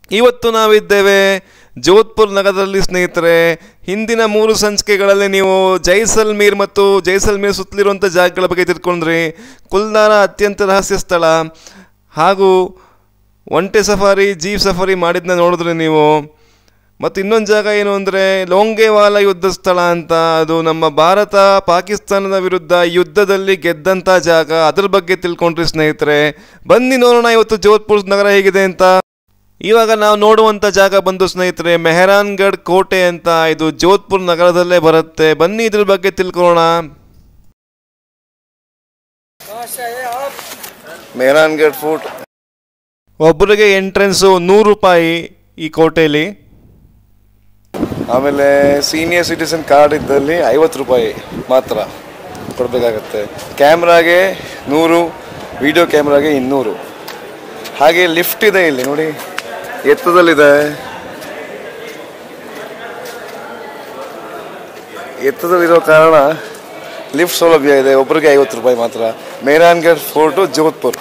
ಇವತ್ತು ನಾವಿದ್ದೇವೆ ಜೋಧ್ಪುರ್ ನಗರದಲ್ಲಿ ಸ್ನೇಹಿತರೆ ಹಿಂದಿನ ಮೂರು ಸಂಚಿಕೆಗಳಲ್ಲಿ ನೀವು ಜೈಸಲ್ಮೀರ್ ಮತ್ತು ಜೈಸಲ್ಮೀರ್ ಸುತ್ತಲಿರುವಂಥ ಜಾಗಗಳ ಬಗ್ಗೆ ತಿಳ್ಕೊಂಡ್ರಿ ಕುಲ್ದಾರ ಅತ್ಯಂತ ರಹಸ್ಯ ಸ್ಥಳ ಹಾಗೂ ಒಂಟೆ ಸಫಾರಿ ಜೀಪ್ ಸಫಾರಿ ಮಾಡಿದ್ನ ನೋಡಿದ್ರಿ ನೀವು ಮತ್ತು ಇನ್ನೊಂದು ಜಾಗ ಏನು ಅಂದರೆ ಲೋಂಗೇವಾಲ ಯುದ್ಧ ಸ್ಥಳ ಅಂತ ಅದು ನಮ್ಮ ಭಾರತ ಪಾಕಿಸ್ತಾನದ ವಿರುದ್ಧ ಯುದ್ಧದಲ್ಲಿ ಗೆದ್ದಂಥ ಜಾಗ ಅದ್ರ ಬಗ್ಗೆ ತಿಳ್ಕೊಂಡ್ರಿ ಸ್ನೇಹಿತರೆ ಬನ್ನಿ ನೋಡೋಣ ಇವತ್ತು ಜೋಧ್ಪುರ್ ನಗರ ಹೇಗಿದೆ ಅಂತ ಇವಾಗ ನಾವು ನೋಡುವಂಥ ಜಾಗ ಬಂದು ಸ್ನೇಹಿತರೆ ಮೆಹರಾನ್ಗಢ್ ಕೋಟೆ ಅಂತ ಇದು ಜೋಧ್ಪುರ್ ನಗರದಲ್ಲೇ ಬರುತ್ತೆ ಬನ್ನಿ ಇದ್ರ ಬಗ್ಗೆ ತಿಳ್ಕೊಳ್ಳೋಣ ಮೆಹರಾನ್ಗಢ್ ಫೋರ್ಟ್ ಒಬ್ಬರಿಗೆ ಎಂಟ್ರೆನ್ಸು ನೂರು ರೂಪಾಯಿ ಈ ಕೋಟೆಯಲ್ಲಿ ಆಮೇಲೆ ಸೀನಿಯರ್ ಸಿಟಿಸನ್ ಕಾರ್ಡ್ ಇದ್ದಲ್ಲಿ ಐವತ್ತು ರೂಪಾಯಿ ಮಾತ್ರ ಕೊಡಬೇಕಾಗತ್ತೆ ಕ್ಯಾಮ್ರಾಗೆ ನೂರು ವಿಡಿಯೋ ಕ್ಯಾಮ್ರಾಗೆ ಇನ್ನೂರು ಹಾಗೆ ಲಿಫ್ಟ್ ಇದೆ ಇಲ್ಲಿ ನೋಡಿ ಎತ್ತದಲ್ಲಿದೆ ಎತ್ತದಲ್ಲಿರೋ ಕಾರಣ ಲಿಫ್ಟ್ ಸೌಲಭ್ಯ ಇದೆ ಒಬ್ಬರಿಗೆ ಐವತ್ತು ರೂಪಾಯಿ ಮಾತ್ರ ಮೇರಾನ್ಗಢ್ ಫೋರ್ಟು ಜೋಧ್ಪುರ್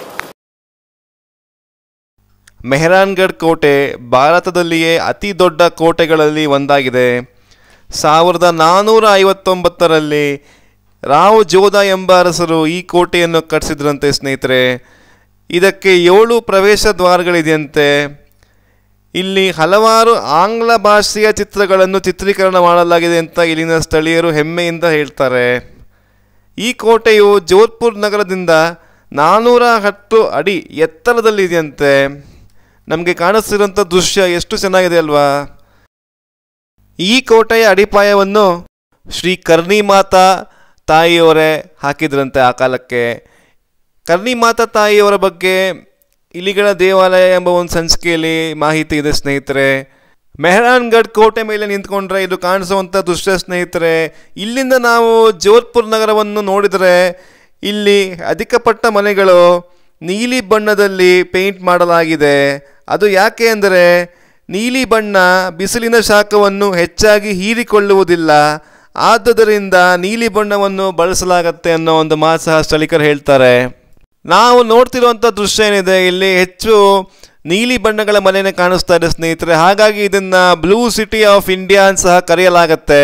ಮೆಹರಾನ್ಗಢ್ ಕೋಟೆ ಭಾರತದಲ್ಲಿಯೇ ಅತಿ ದೊಡ್ಡ ಕೋಟೆಗಳಲ್ಲಿ ಒಂದಾಗಿದೆ ಸಾವಿರದ ನಾನ್ನೂರ ಐವತ್ತೊಂಬತ್ತರಲ್ಲಿ ರಾವ್ ಜೋಧ ಎಂಬ ಅರಸರು ಈ ಕೋಟೆಯನ್ನು ಕಟ್ಟಿಸಿದ್ರಂತೆ ಸ್ನೇಹಿತರೆ ಇದಕ್ಕೆ ಏಳು ಪ್ರವೇಶ ದ್ವಾರಗಳಿದೆಯಂತೆ ಇಲ್ಲಿ ಹಲವಾರು ಆಂಗ್ಲ ಭಾಷೆಯ ಚಿತ್ರಗಳನ್ನು ಚಿತ್ರೀಕರಣ ಮಾಡಲಾಗಿದೆ ಅಂತ ಇಲ್ಲಿನ ಸ್ಥಳೀಯರು ಹೆಮ್ಮೆಯಿಂದ ಹೇಳ್ತಾರೆ ಈ ಕೋಟೆಯು ಜೋಧ್ಪುರ್ ನಗರದಿಂದ ನಾನ್ನೂರ ಹತ್ತು ಅಡಿ ಎತ್ತರದಲ್ಲಿದೆಯಂತೆ ನಮಗೆ ಕಾಣಿಸ್ತಿರೋಂಥ ದೃಶ್ಯ ಎಷ್ಟು ಚೆನ್ನಾಗಿದೆ ಅಲ್ವಾ ಈ ಕೋಟೆಯ ಅಡಿಪಾಯವನ್ನು ಶ್ರೀ ಕರ್ಣಿ ಮಾತಾ ತಾಯಿಯವರೇ ಹಾಕಿದ್ರಂತೆ ಆ ಕಾಲಕ್ಕೆ ಕರ್ಣಿ ಮಾತಾ ತಾಯಿಯವರ ಬಗ್ಗೆ ಇಲಿಗಳ ದೇವಾಲಯ ಎಂಬ ಒಂದು ಸಂಚಿಕೆಯಲ್ಲಿ ಮಾಹಿತಿ ಇದೆ ಸ್ನೇಹಿತರೆ ಮೆಹರಾನ್ಗಢ್ ಕೋಟೆ ಮೇಲೆ ನಿಂತ್ಕೊಂಡ್ರೆ ಇದು ಕಾಣಿಸುವಂಥ ದೃಶ್ಯ ಸ್ನೇಹಿತರೆ ಇಲ್ಲಿಂದ ನಾವು ಜೋಧ್ಪುರ್ ನಗರವನ್ನು ನೋಡಿದರೆ ಇಲ್ಲಿ ಅಧಿಕಪಟ್ಟ ಮನೆಗಳು ನೀಲಿ ಬಣ್ಣದಲ್ಲಿ ಪೇಂಟ್ ಮಾಡಲಾಗಿದೆ ಅದು ಯಾಕೆ ಅಂದರೆ ನೀಲಿ ಬಣ್ಣ ಬಿಸಿಲಿನ ಶಾಖವನ್ನು ಹೆಚ್ಚಾಗಿ ಹೀರಿಕೊಳ್ಳುವುದಿಲ್ಲ ಆದುದರಿಂದ ನೀಲಿ ಬಣ್ಣವನ್ನು ಬಳಸಲಾಗತ್ತೆ ಅನ್ನೋ ಒಂದು ಮಾತು ಸಹ ಸ್ಥಳೀಕರು ಹೇಳ್ತಾರೆ ನಾವು ನೋಡ್ತಿರುವಂಥ ದೃಶ್ಯ ಏನಿದೆ ಇಲ್ಲಿ ಹೆಚ್ಚು ನೀಲಿ ಬಣ್ಣಗಳ ಮನೆನೇ ಕಾಣಿಸ್ತಾ ಇದೆ ಸ್ನೇಹಿತರೆ ಹಾಗಾಗಿ ಇದನ್ನ ಬ್ಲೂ ಸಿಟಿ ಆಫ್ ಇಂಡಿಯಾ ಅಂತ ಸಹ ಕರೆಯಲಾಗತ್ತೆ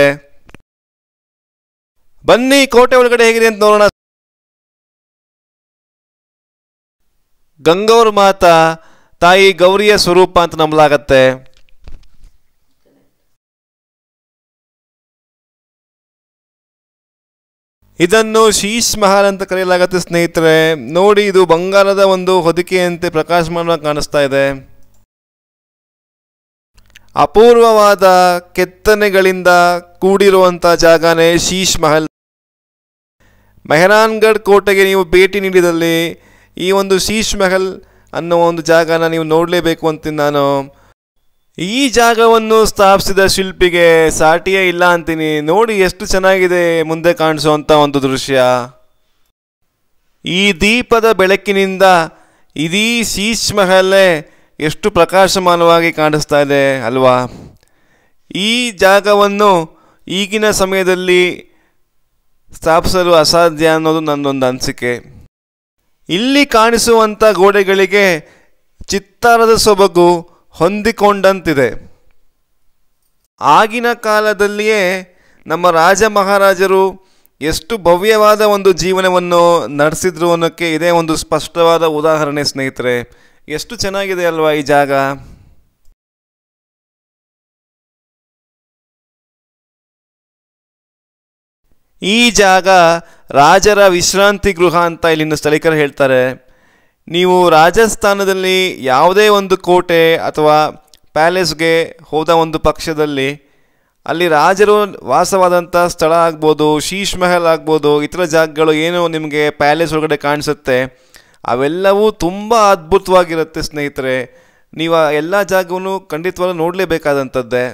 ಬನ್ನಿ ಕೋಟೆ ಒಳಗಡೆ ಹೇಗಿದೆ ಅಂತ ನೋಡೋಣ ಗಂಗೌರ್ ಮಾತಾ ತಾಯಿ ಗೌರಿಯ ಸ್ವರೂಪ ಅಂತ ನಂಬಲಾಗತ್ತೆ ಇದನ್ನು ಶೀಶ್ ಮಹಲ್ ಅಂತ ಕರೆಯಲಾಗುತ್ತೆ ಸ್ನೇಹಿತರೆ ನೋಡಿ ಇದು ಬಂಗಾರದ ಒಂದು ಹೊದಿಕೆಯಂತೆ ಪ್ರಕಾಶಮಾನವಾಗಿ ಕಾಣಿಸ್ತಾ ಇದೆ ಅಪೂರ್ವವಾದ ಕೆತ್ತನೆಗಳಿಂದ ಕೂಡಿರುವಂಥ ಜಾಗನೇ ಶೀಶ್ ಮಹಲ್ ಮೆಹರಾನ್ಗಢ್ ಕೋಟೆಗೆ ನೀವು ಭೇಟಿ ನೀಡಿದಲ್ಲಿ ಈ ಒಂದು ಶೀಶ್ ಮಹಲ್ ಅನ್ನೋ ಒಂದು ಜಾಗನ ನೀವು ನೋಡಲೇಬೇಕು ಅಂತೀನಿ ನಾನು ಈ ಜಾಗವನ್ನು ಸ್ಥಾಪಿಸಿದ ಶಿಲ್ಪಿಗೆ ಸಾಟಿಯೇ ಇಲ್ಲ ಅಂತೀನಿ ನೋಡಿ ಎಷ್ಟು ಚೆನ್ನಾಗಿದೆ ಮುಂದೆ ಕಾಣಿಸುವಂಥ ಒಂದು ದೃಶ್ಯ ಈ ದೀಪದ ಬೆಳಕಿನಿಂದ ಇಡೀ ಶೀಶ್ ಮಹಲೇ ಎಷ್ಟು ಪ್ರಕಾಶಮಾನವಾಗಿ ಕಾಣಿಸ್ತಾ ಇದೆ ಅಲ್ವಾ ಈ ಜಾಗವನ್ನು ಈಗಿನ ಸಮಯದಲ್ಲಿ ಸ್ಥಾಪಿಸಲು ಅಸಾಧ್ಯ ಅನ್ನೋದು ನನ್ನೊಂದು ಅನಿಸಿಕೆ ಇಲ್ಲಿ ಕಾಣಿಸುವಂಥ ಗೋಡೆಗಳಿಗೆ ಚಿತ್ತಾರದ ಸೊಬಗು ಹೊಂದಿಕೊಂಡಂತಿದೆ ಆಗಿನ ಕಾಲದಲ್ಲಿಯೇ ನಮ್ಮ ರಾಜ ಮಹಾರಾಜರು ಎಷ್ಟು ಭವ್ಯವಾದ ಒಂದು ಜೀವನವನ್ನು ನಡೆಸಿದ್ರು ಅನ್ನೋಕ್ಕೆ ಇದೇ ಒಂದು ಸ್ಪಷ್ಟವಾದ ಉದಾಹರಣೆ ಸ್ನೇಹಿತರೆ ಎಷ್ಟು ಚೆನ್ನಾಗಿದೆ ಅಲ್ವಾ ಈ ಜಾಗ ಈ ಜಾಗ ರಾಜರ ವಿಶ್ರಾಂತಿ ಗೃಹ ಅಂತ ಇಲ್ಲಿನ ಸ್ಥಳೀಕರು ಹೇಳ್ತಾರೆ ನೀವು ರಾಜಸ್ಥಾನದಲ್ಲಿ ಯಾವುದೇ ಒಂದು ಕೋಟೆ ಅಥವಾ ಪ್ಯಾಲೇಸ್ಗೆ ಹೋದ ಒಂದು ಪಕ್ಷದಲ್ಲಿ ಅಲ್ಲಿ ರಾಜರು ವಾಸವಾದಂಥ ಸ್ಥಳ ಆಗ್ಬೋದು ಶೀಶ್ ಮಹಲ್ ಆಗ್ಬೋದು ಇತರ ಜಾಗಗಳು ಏನು ನಿಮಗೆ ಪ್ಯಾಲೇಸ್ ಒಳಗಡೆ ಕಾಣಿಸುತ್ತೆ ಅವೆಲ್ಲವೂ ತುಂಬ ಅದ್ಭುತವಾಗಿರುತ್ತೆ ಸ್ನೇಹಿತರೆ ನೀವು ಆ ಎಲ್ಲ ಜಾಗವನ್ನು ಖಂಡಿತವಾಗ್ಲೂ ನೋಡಲೇಬೇಕಾದಂಥದ್ದೇ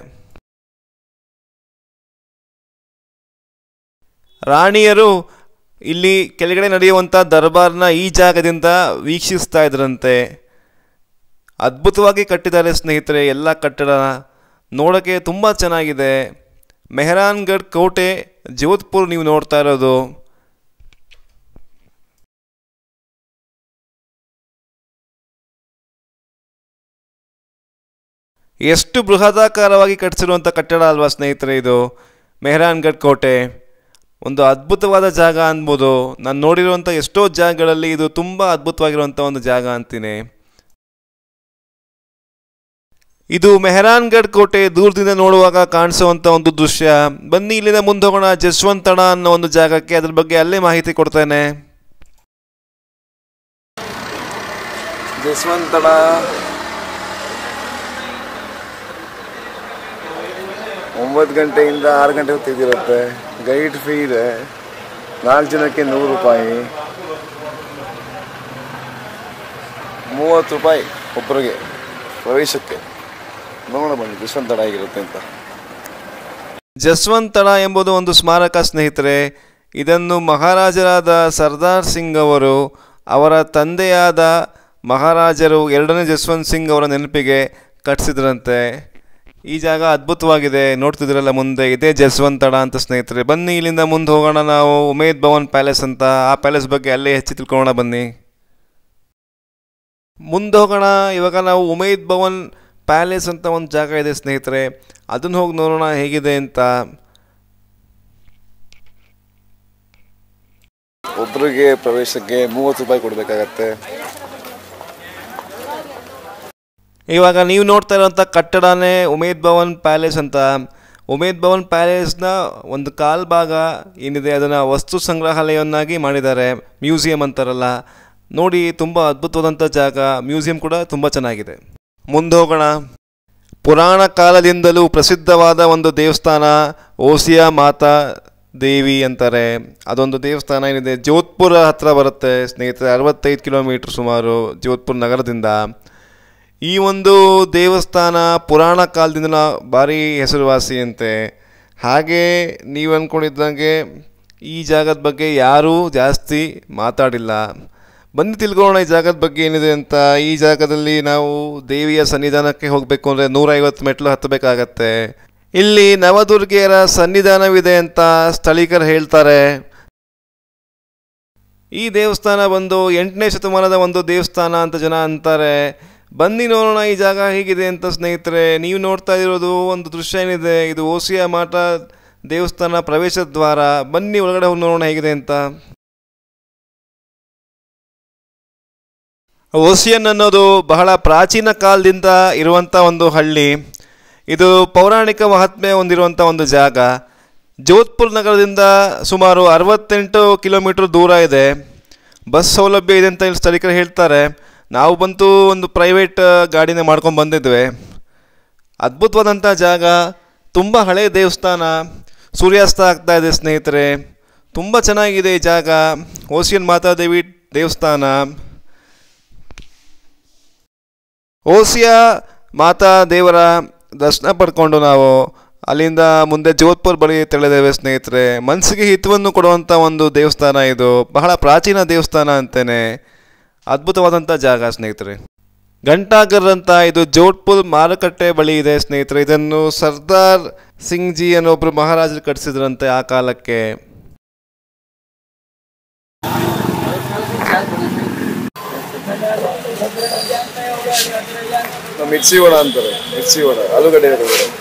ರಾಣಿಯರು ಇಲ್ಲಿ ಕೆಳಗಡೆ ನಡೆಯುವಂಥ ದರ್ಬಾರ್ನ ಈ ಜಾಗದಿಂದ ವೀಕ್ಷಿಸ್ತಾ ಇದ್ರಂತೆ ಅದ್ಭುತವಾಗಿ ಕಟ್ಟಿದ್ದಾರೆ ಸ್ನೇಹಿತರೆ ಎಲ್ಲ ಕಟ್ಟಡ ನೋಡೋಕ್ಕೆ ತುಂಬ ಚೆನ್ನಾಗಿದೆ ಮೆಹರಾನ್ಗಢ್ ಕೋಟೆ ಜೋಧ್ಪುರ್ ನೀವು ನೋಡ್ತಾ ಇರೋದು ಎಷ್ಟು ಬೃಹದಾಕಾರವಾಗಿ ಕಟ್ಟಿಸಿರುವಂಥ ಕಟ್ಟಡ ಅಲ್ವಾ ಸ್ನೇಹಿತರೆ ಇದು ಮೆಹರಾನ್ಗಢ್ ಕೋಟೆ ಒಂದು ಅದ್ಭುತವಾದ ಜಾಗ ಅನ್ಬೋದು ನಾನು ನೋಡಿರುವಂಥ ಎಷ್ಟೋ ಜಾಗಗಳಲ್ಲಿ ಇದು ತುಂಬ ಅದ್ಭುತವಾಗಿರುವಂಥ ಒಂದು ಜಾಗ ಅಂತೀನಿ ಇದು ಮೆಹರಾನ್ಗಢ್ ಕೋಟೆ ದೂರದಿಂದ ನೋಡುವಾಗ ಕಾಣಿಸುವಂಥ ಒಂದು ದೃಶ್ಯ ಬನ್ನಿ ಇಲ್ಲಿಂದ ಮುಂದೆ ಹೋಗೋಣ ಜಸ್ವಂತಣ ಅನ್ನೋ ಒಂದು ಜಾಗಕ್ಕೆ ಅದ್ರ ಬಗ್ಗೆ ಅಲ್ಲೇ ಮಾಹಿತಿ ಕೊಡ್ತೇನೆ ಜಸ್ವಂತಡ ಒಂಬತ್ತು ಗಂಟೆಯಿಂದ ಆರು ಗಂಟೆ ತೆಗೆದಿರುತ್ತೆ ಗೈಡ್ ಫೀ ಇದೆ ನಾಲ್ಕು ಜನಕ್ಕೆ ನೂರು ರೂಪಾಯಿ ಮೂವತ್ತು ರೂಪಾಯಿ ಒಬ್ಬರಿಗೆ ಪ್ರವೇಶಕ್ಕೆ ನೋಡೋಣ ಬನ್ನಿ ಜಸ್ವಂತಡ ಆಗಿರುತ್ತೆ ಅಂತ ಜಸ್ವಂತಡ ಎಂಬುದು ಒಂದು ಸ್ಮಾರಕ ಸ್ನೇಹಿತರೆ ಇದನ್ನು ಮಹಾರಾಜರಾದ ಸರ್ದಾರ್ ಸಿಂಗ್ ಅವರು ಅವರ ತಂದೆಯಾದ ಮಹಾರಾಜರು ಎರಡನೇ ಜಸ್ವಂತ್ ಸಿಂಗ್ ಅವರ ನೆನಪಿಗೆ ಕಟ್ಟಿಸಿದ್ರಂತೆ ಈ ಜಾಗ ಅದ್ಭುತವಾಗಿದೆ ನೋಡ್ತಿದ್ರಲ್ಲ ಮುಂದೆ ಇದೇ ಜಸ್ವಂತಡ ಅಂತ ಸ್ನೇಹಿತರೆ ಬನ್ನಿ ಇಲ್ಲಿಂದ ಮುಂದೆ ಹೋಗೋಣ ನಾವು ಉಮೇದ್ ಭವನ್ ಪ್ಯಾಲೇಸ್ ಅಂತ ಆ ಪ್ಯಾಲೇಸ್ ಬಗ್ಗೆ ಅಲ್ಲೇ ಹೆಚ್ಚು ತಿಳ್ಕೊಳ್ಳೋಣ ಬನ್ನಿ ಮುಂದೆ ಹೋಗೋಣ ಇವಾಗ ನಾವು ಉಮೇದ್ ಭವನ್ ಪ್ಯಾಲೇಸ್ ಅಂತ ಒಂದು ಜಾಗ ಇದೆ ಸ್ನೇಹಿತರೆ ಅದನ್ನು ಹೋಗಿ ನೋಡೋಣ ಹೇಗಿದೆ ಅಂತ ಒಬ್ಬರಿಗೆ ಪ್ರವೇಶಕ್ಕೆ ಮೂವತ್ತು ರೂಪಾಯಿ ಕೊಡಬೇಕಾಗತ್ತೆ ಇವಾಗ ನೀವು ನೋಡ್ತಾ ಇರೋಂಥ ಕಟ್ಟಡನೇ ಉಮೇದ್ ಭವನ್ ಪ್ಯಾಲೇಸ್ ಅಂತ ಉಮೇದ್ ಭವನ್ ಪ್ಯಾಲೇಸ್ನ ಒಂದು ಕಾಲ್ ಭಾಗ ಏನಿದೆ ಅದನ್ನು ವಸ್ತು ಸಂಗ್ರಹಾಲಯವನ್ನಾಗಿ ಮಾಡಿದ್ದಾರೆ ಮ್ಯೂಸಿಯಂ ಅಂತಾರಲ್ಲ ನೋಡಿ ತುಂಬ ಅದ್ಭುತವಾದಂಥ ಜಾಗ ಮ್ಯೂಸಿಯಂ ಕೂಡ ತುಂಬ ಚೆನ್ನಾಗಿದೆ ಮುಂದೆ ಹೋಗೋಣ ಪುರಾಣ ಕಾಲದಿಂದಲೂ ಪ್ರಸಿದ್ಧವಾದ ಒಂದು ದೇವಸ್ಥಾನ ಓಸಿಯಾ ಮಾತಾ ದೇವಿ ಅಂತಾರೆ ಅದೊಂದು ದೇವಸ್ಥಾನ ಏನಿದೆ ಜೋಧ್ಪುರ ಹತ್ರ ಬರುತ್ತೆ ಸ್ನೇಹಿತರೆ ಅರವತ್ತೈದು ಕಿಲೋಮೀಟ್ರ್ ಸುಮಾರು ಜೋಧ್ಪುರ ನಗರದಿಂದ ಈ ಒಂದು ದೇವಸ್ಥಾನ ಪುರಾಣ ಕಾಲದಿಂದ ಭಾರಿ ಹೆಸರುವಾಸಿಯಂತೆ ಹಾಗೆ ನೀವು ಅಂದ್ಕೊಂಡಿದ್ದಂಗೆ ಈ ಜಾಗದ ಬಗ್ಗೆ ಯಾರೂ ಜಾಸ್ತಿ ಮಾತಾಡಿಲ್ಲ ಬಂದು ತಿಳ್ಕೊಳ್ಳೋಣ ಈ ಜಾಗದ ಬಗ್ಗೆ ಏನಿದೆ ಅಂತ ಈ ಜಾಗದಲ್ಲಿ ನಾವು ದೇವಿಯ ಸನ್ನಿಧಾನಕ್ಕೆ ಹೋಗಬೇಕು ಅಂದರೆ ನೂರೈವತ್ತು ಮೆಟ್ಲು ಹತ್ತಬೇಕಾಗತ್ತೆ ಇಲ್ಲಿ ನವದುರ್ಗೆಯರ ಸನ್ನಿಧಾನವಿದೆ ಅಂತ ಸ್ಥಳೀಕರು ಹೇಳ್ತಾರೆ ಈ ದೇವಸ್ಥಾನ ಬಂದು ಎಂಟನೇ ಶತಮಾನದ ಒಂದು ದೇವಸ್ಥಾನ ಅಂತ ಜನ ಅಂತಾರೆ ಬನ್ನಿ ನೋಡೋಣ ಈ ಜಾಗ ಹೇಗಿದೆ ಅಂತ ಸ್ನೇಹಿತರೆ ನೀವು ನೋಡ್ತಾ ಇರೋದು ಒಂದು ದೃಶ್ಯ ಏನಿದೆ ಇದು ಓಸಿಯಾ ಮಾಟ ದೇವಸ್ಥಾನ ಪ್ರವೇಶ ದ್ವಾರ ಬನ್ನಿ ಒಳಗಡೆ ಹೋಗಿ ನೋಡೋಣ ಹೇಗಿದೆ ಅಂತ ಓಸಿಯನ್ ಅನ್ನೋದು ಬಹಳ ಪ್ರಾಚೀನ ಕಾಲದಿಂದ ಇರುವಂಥ ಒಂದು ಹಳ್ಳಿ ಇದು ಪೌರಾಣಿಕ ಮಹಾತ್ಮೆ ಹೊಂದಿರುವಂಥ ಒಂದು ಜಾಗ ಜೋಧ್ಪುರ್ ನಗರದಿಂದ ಸುಮಾರು ಅರವತ್ತೆಂಟು ಕಿಲೋಮೀಟರ್ ದೂರ ಇದೆ ಬಸ್ ಸೌಲಭ್ಯ ಇದೆ ಅಂತ ಇಲ್ಲಿ ಸ್ಥಳೀಕರು ಹೇಳ್ತಾರೆ ನಾವು ಬಂತು ಒಂದು ಪ್ರೈವೇಟ್ ಗಾಡಿನ ಮಾಡ್ಕೊಂಡು ಬಂದಿದ್ವಿ ಅದ್ಭುತವಾದಂಥ ಜಾಗ ತುಂಬ ಹಳೆಯ ದೇವಸ್ಥಾನ ಸೂರ್ಯಾಸ್ತ ಆಗ್ತಾ ಇದೆ ಸ್ನೇಹಿತರೆ ತುಂಬ ಚೆನ್ನಾಗಿದೆ ಈ ಜಾಗ ಓಸಿಯನ್ ಮಾತಾದೇವಿ ದೇವಸ್ಥಾನ ಓಸಿಯಾ ಮಾತಾ ದೇವರ ದರ್ಶನ ಪಡ್ಕೊಂಡು ನಾವು ಅಲ್ಲಿಂದ ಮುಂದೆ ಜೋಧ್ಪುರ್ ಬಳಿ ತೆಳೆದೇವೆ ಸ್ನೇಹಿತರೆ ಮನಸ್ಸಿಗೆ ಹಿತವನ್ನು ಕೊಡುವಂಥ ಒಂದು ದೇವಸ್ಥಾನ ಇದು ಬಹಳ ಪ್ರಾಚೀನ ದೇವಸ್ಥಾನ ಅಂತಲೇ ಅದ್ಭುತವಾದಂಥ ಜಾಗ ಸ್ನೇಹಿತರೆ ಘಂಟಾಗರ್ ಅಂತ ಇದು ಜೋಧ್ಪುರ್ ಮಾರುಕಟ್ಟೆ ಬಳಿ ಇದೆ ಸ್ನೇಹಿತರೆ ಇದನ್ನು ಸರ್ದಾರ್ ಸಿಂಗ್ ಜಿ ಅನ್ನೊಬ್ರು ಮಹಾರಾಜರು ಕಟ್ಟಿಸಿದ್ರಂತೆ ಆ ಕಾಲಕ್ಕೆ ಮಿರ್ಚಿ ವಡ ಅಂತಾರೆ ಮಿರ್ಚಿ ವಡ ಆಲೂಗಡ್ಡೆ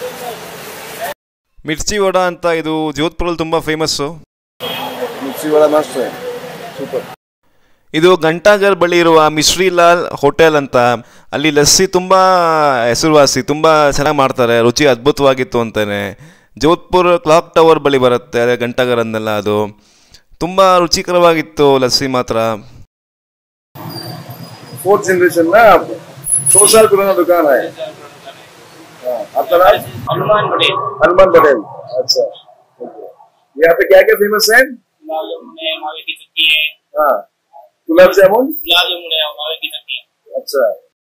ಮಿರ್ಚಿ ವಡ ಅಂತ ಇದು ಜೋಧ್ಪುರಲ್ಲಿ ತುಂಬ ಫೇಮಸ್ಸು ಮಿಕ್ಸಿ ವಡ ಮಸ್ತ್ ಸೂಪರ್ ಇದು ಘಂಟಾಗರ್ ಬಳಿ ಇರುವ ಮಿಶ್ರಿಲಾಲ್ ಹೋಟೆಲ್ ಅಂತ ಅಲ್ಲಿ ಲಸ್ಸಿ ತುಂಬ ಹೆಸರುವಾಸಿ ತುಂಬ ಚೆನ್ನಾಗಿ ಮಾಡ್ತಾರೆ ರುಚಿ ಅದ್ಭುತವಾಗಿತ್ತು ಅಂತಾನೆ ಜೋಧ್ಪುರ್ ಕ್ಲಾಕ್ ಟವರ್ ಬಳಿ ಬರುತ್ತೆ ಅದೇ ಘಂಟಾಗರ್ ಅಂದಲ್ಲ ಅದು ತುಂಬ ರುಚಿಕರವಾಗಿತ್ತು ಲಸ್ಸಿ ಮಾತ್ರ फोर्थ जनरेशन ना आप सौ साल पुराना दुकान है हाँ, आपका नाम हनुमान पटेल हनुमान पटेल अच्छा okay. यहाँ पे क्या क्या फेमस है गुलाब जामुन है मावे की चक्की है हाँ गुलाब जामुन गुलाब जामुन है मावे की चक्की है अच्छा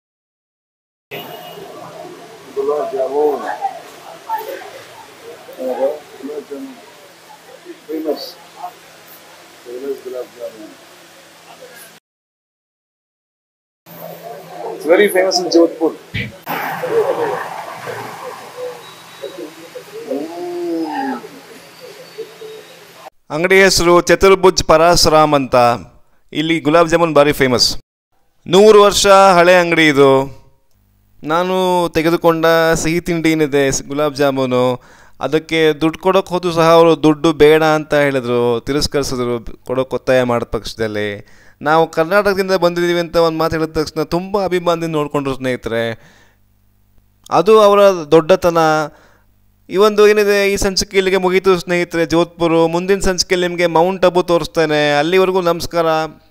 गुलाब जामुन हाँ, gulab jamun famous famous gulab jamun It's very famous in Jodhpur. ಅಂಗಡಿ ಹೆಸರು ಚತುರ್ಭುಜ್ ಪರಾಸ್ರಾಮ್ ಅಂತ ಇಲ್ಲಿ ಗುಲಾಬ್ ಜಾಮೂನ್ ಭಾರಿ ಫೇಮಸ್ ನೂರು ವರ್ಷ ಹಳೆ ಅಂಗಡಿ ಇದು ನಾನು ತೆಗೆದುಕೊಂಡ ಸಿಹಿ ತಿಂಡಿ ಏನಿದೆ ಸ್- ಗುಲಾಬ್ ಜಾಮೂನು ಅದಕ್ಕೆ ದುಡ್ಡು ಕೊಡೋಕೆ ಹೋದ್ರು ಸಹ ಅವರು ದುಡ್ಡು ಬೇಡ ಅಂತ ಹೇಳಿದ್ರು ತಿರಸ್ಕರಿಸಿದ್ರು ಕೊಡೋಕೆ ಒತ್ತಾಯ ಮಾಡಿದ ಪಕ್ಷದಲ್ಲಿ ನಾವು ಕರ್ನಾಟಕದಿಂದ ಬಂದಿದ್ದೀವಿ ಅಂತ ಒಂದು ಮಾತು ಹೇಳಿದ ತಕ್ಷಣ ತುಂಬ ಅಭಿಮಾನದಿಂದ ನೋಡಿಕೊಂಡ್ರು ಸ್ನೇಹಿತರೆ ಅದು ಅವರ ದೊಡ್ಡತನ ಈ ಒಂದು ಏನಿದೆ ಈ ಸಂಚಿಕೆ ಇಲ್ಲಿಗೆ ಮುಗೀತು ಸ್ನೇಹಿತರೆ ಜೋಧ್ಪುರು ಮುಂದಿನ ಸಂಚಿಕೆಯಲ್ಲಿ ನಿಮಗೆ ಮೌಂಟ್ ಅಬು ತೋರಿಸ್ತೇನೆ ಅಲ್ಲಿವರೆಗೂ ನಮಸ್ಕಾರ